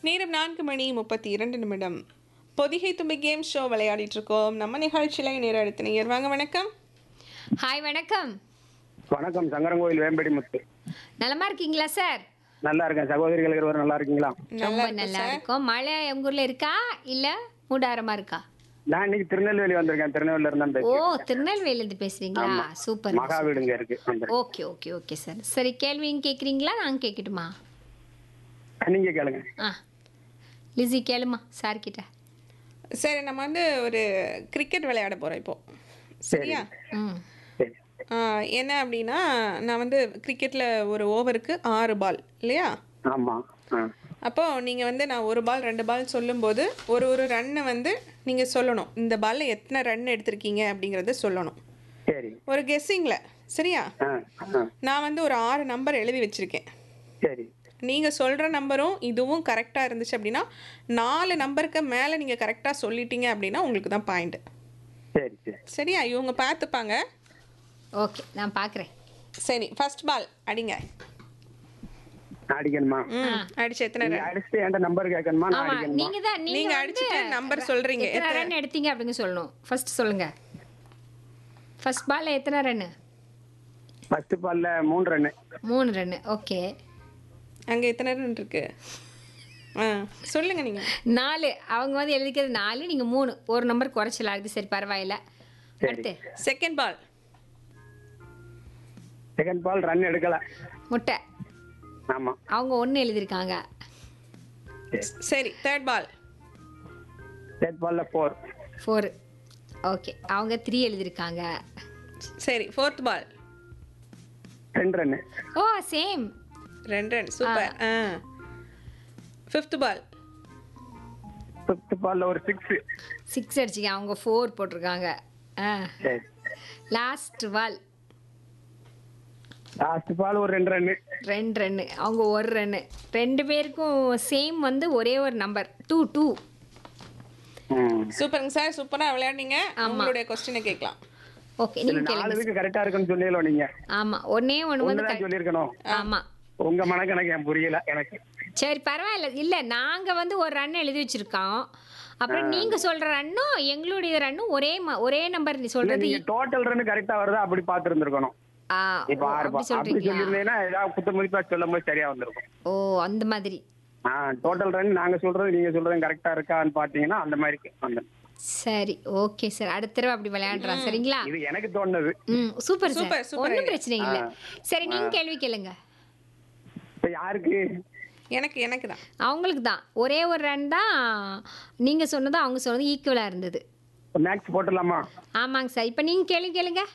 நேரம் நான்கு மணி முப்பத்தி இரண்டு நிமிடம் பொதிகை தும்பி கேம் ஷோ விளையாடிட்டு இருக்கோம் நம்ம நிகழ்ச்சியில நேரம் அடுத்த நேயர் வாங்க வணக்கம் ஹாய் வணக்கம் வணக்கம் சங்கரங்கோயில் வேம்படி முத்து நலமா இருக்கீங்களா சார் நல்லா இருக்கேன் சகோதரிகள் இருவர் நல்லா இருக்கீங்களா ரொம்ப நல்லா இருக்கும் மழை உங்க ஊர்ல இருக்கா இல்ல மூடாரமா இருக்கா நான் இன்னைக்கு திருநெல்வேலி வந்திருக்கேன் திருநெல்வேலில இருந்தா ஓ பேசுறேன் திருநெல்வேலில இருந்து பேசுறீங்களா சூப்பர் மகா வீடுங்க இருக்கு வந்திருக்கேன். ஓகே ஓகே ஓகே சார் சரி கேள்வியும் கேக்குறீங்களா நான் கேட்கட்டுமா நீங்க கேளுங்க ஆ லிசி கேளுமா சார் கிட்ட சரி நம்ம வந்து ஒரு கிரிக்கெட் விளையாட போறோம் இப்போ சரியா ம் சரி ஆ, என்ன அப்படின்னா நான் வந்து கிரிக்கெட்ல ஒரு ஓவருக்கு ஆறு பால் இல்லையா ஆமா ஆ. அப்போ நீங்கள் வந்து நான் ஒரு பால் ரெண்டு பால் சொல்லும்போது ஒரு ஒரு ரன்னை வந்து நீங்கள் சொல்லணும் இந்த பால்ல எத்தனை ரன் எடுத்திருக்கீங்க அப்படிங்கிறத சொல்லணும் சரி ஒரு கெஸ்ஸிங்கில் சரியா ஆ ஆ. நான் வந்து ஒரு ஆறு நம்பர் எழுதி வச்சுருக்கேன் சரி நீங்கள் சொல்கிற நம்பரும் இதுவும் கரெக்டாக இருந்துச்சு அப்படின்னா நாலு நம்பருக்கு மேலே நீங்கள் கரெக்டாக சொல்லிட்டீங்க அப்படின்னா உங்களுக்கு தான் பாயிண்ட் சரி சரி சரியா இவங்க பார்த்துப்பாங்க ஓகே நான் பார்க்குறேன் சரி ஃபர்ஸ்ட் பால் அடிங்க நான் அடிக்கணுமா ம் அடிச்சு எத்தனை நீங்க ரன் அடிச்சுட்டு என்கிட்ட நம்பர் கேட்கணுமா நான் ஆமா அடிக்கணுமா நீங்க தான் நீங்க நீங்க அடிச்சிட்டு வந்து number சொல்றீங்க. எத்தனை ரன் எடுத்தீங்க அப்படின்னு சொல்லணும் ஃபர்ஸ்ட் சொல்லுங்க ஃபர்ஸ்ட் பால்ல எத்தனை ரன் ஃபர்ஸ்ட் பால்ல மூணு ரன்னு மூணு ரன் ஓகே அங்கே எத்தனை ரன் இருக்கு ஆ சொல்லுங்க நீங்கள் நாலு அவங்க வந்து எழுதிக்கிறது நாலு நீங்க மூணு ஒரு நம்பர் குறைச்சலா இருக்கு சரி பரவாயில்ல அடுத்து second ball second ball run எடுக்கல முட்டை ஆமா அவங்க ஒன்று எழுதியிருக்காங்க சரி தேர்ட் பால் தேர்ட் பால்ல ஃபோர் ஃபோர் ஓகே அவங்க த்ரீ எழுதியிருக்காங்க சரி ஃபோர்த் பால் ரெண்டு ரன்னு ஓ சேம் ரெண்டு ரன் சூப்பர் ஆ ஃபிஃப்த் பால் ஃபிஃப்த் பால்ல ஒரு சிக்ஸ் சிக்ஸ் அடிச்சிங்க அவங்க ஃபோர் போட்டிருக்காங்க ஆ சரி லாஸ்ட் பால் லாஸ்ட் பால் ஒரு ரெண்டு ரன்னு ரெண்டு ரன்னு அவங்க ஒரு ரன்னு ரெண்டு பேருக்கும் சேம் வந்து ஒரே ஒரு நம்பர் டூ டூ ம் சூப்பருங்க சார் சூப்பராக விளையாடுனீங்க உங்களுடைய கொஸ்டினை கேட்கலாம் ஓகே இல்ல நீங்க நாலு கேளுங்க இதுக்கு கரெக்டா இருக்குன்னு சொன்னீங்களோ நீங்க ஆமா ஒன்னே ஒன்று வந்து ஒண்ணுதான் சொல்லியிருக்கணும் ஆமா உங்க மனக்கணக்கு எனக்கு புரியல எனக்கு சரி பரவாயில்ல இல்ல நாங்க வந்து ஒரு ரன் எழுதி வச்சிருக்கோம் அப்புறம் நீங்க சொல்ற ரன்னும் எங்களுடைய ரன்னும் ஒரே ம- ஒரே நம்பர் நீ இல்ல சொல்றது நீங்க டோட்டல் ரன் கரெக்டா வருதா அப்படி பாத்து இருந்திருக்கணும் ஆ, இப்ப ஓ, ஆறு அப்படி பா- அப்படி சொல்றீங்களா சொல்லியிருந்தீங்கன்னா ஏதாவது குத்த மதிப்பா சொல்லும் போது சரியா வந்திருக்கும் ஓ அந்த மாதிரி ஆ டோட்டல் ரன் நாங்க சொல்றது நீங்க சொல்றது கரெக்டா இருக்கான்னு பாத்தீங்கன்னா அந்த மாதிரி வந்து சரி ஓகே சார் அடுத்த தடவை அப்படி விளையாடுறோம் சரிங்களா இது எனக்கு தோணுது ம் சூப்பர் Super, சார் super. ஒன்றும் பிரச்சனை இல்லை சரி நீங்க கேள்வி கேளுங்க இப்ப யாருக்கு எனக்கு எனக்கு தான் அவங்களுக்கு தான் ஒரே ஒரு ரன் தான் நீங்க சொன்னதும் அவங்க சொன்னதும் ஈக்குவலா இருந்தது மேக்ஸ் போட்டுடலாமா ஆமாங்க சார் இப்போ நீங்க கேள்வி கேளுங்க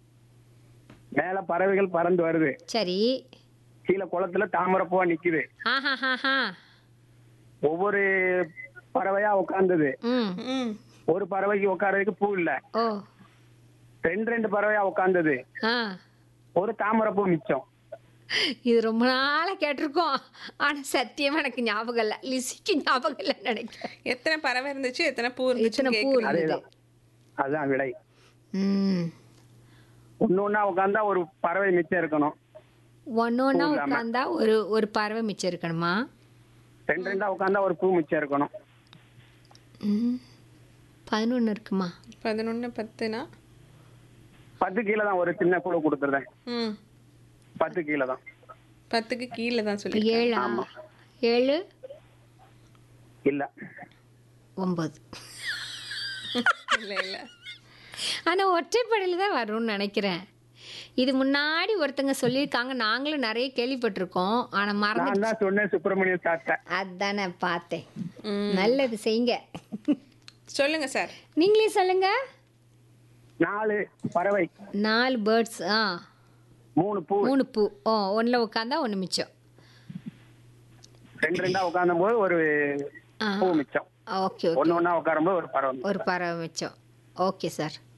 மேல பறவைகள் பறந்து வருது சரி கீழே குளத்துல தாமரை பூவா நிக்குது ஆஹா ஹா ஹா ஒவ்வொரு பறவையா உட்கார்ந்தது ம் ம் ஒரு பறவைக்கு உட்கார்றதுக்கு பூ இல்ல ஓ ரெண்டு ரெண்டு பறவையா உட்கார்ந்தது ஆ ஒரு தாமரை பூ மிச்சம் இது ரொம்ப நாளா கேட்டிருக்கோம் ஆனா சத்தியமா எனக்கு ஞாபகம் இல்லை லிசிக்கு ஞாபகம் இல்லை நினைக்கிறேன் எத்தனை பறவை இருந்துச்சு எத்தனை பூ எத்தனை இருந்துச்சு பூ இருந்தது அதேதான் அதுதான் விடை ம் ஒண்ணு ஒண்ணா உட்கார்ந்தா ஒரு பறவை மிச்சம் இருக்கணும் ஒன்னொன்னா உட்காந்தா ஒரு ஒரு பறவை மிச்சம் இருக்கணுமா ரெண்டு ரெண்டா உட்கார்ந்தா ஒரு பூ மிச்சம் இருக்கணும் ம் பதினொன்று இருக்குமா பதினொன்று பத்துனா பத்து கீழே தான் ஒரு சின்ன குழு கொடுத்துருந்தேன் ம் பத்து கீழே தான் பத்துக்கு கீழே தான் சொல்லி ஏழா ஏழு இல்ல ஒம்பது இல்லை இல்லை ஆனா ஒற்றைப்படையில் தான் வரும்னு நினைக்கிறேன் இது முன்னாடி ஒருத்தங்க சொல்லியிருக்காங்க நாங்களும் நிறைய கேள்விப்பட்டிருக்கோம் ஆனா மறந்து நான் தான் சொன்னேன் சுப்பிரமணியம் சார்ட்ட அதானே பார்த்தேன் நல்லது செய்யுங்க சொல்லுங்க சார் நீங்களே சொல்லுங்க நாலு பறவை நாலு பேர்ட்ஸ் ஆ மூணு பூ மூணு பூ ஓ ஒன்றில் உட்காந்தா ஒன்று மிச்சம் ரெண்டு ரெண்டா உட்கார்ந்தும் போது ஒரு ஆ பூ மிச்சம் ஓகே ஓகே ஒண்ணு ஒண்ணா உட்காரும் போது ஒரு பறவை மிச்சம். ஒரு பறவை மிச்சம் ஓகே சார்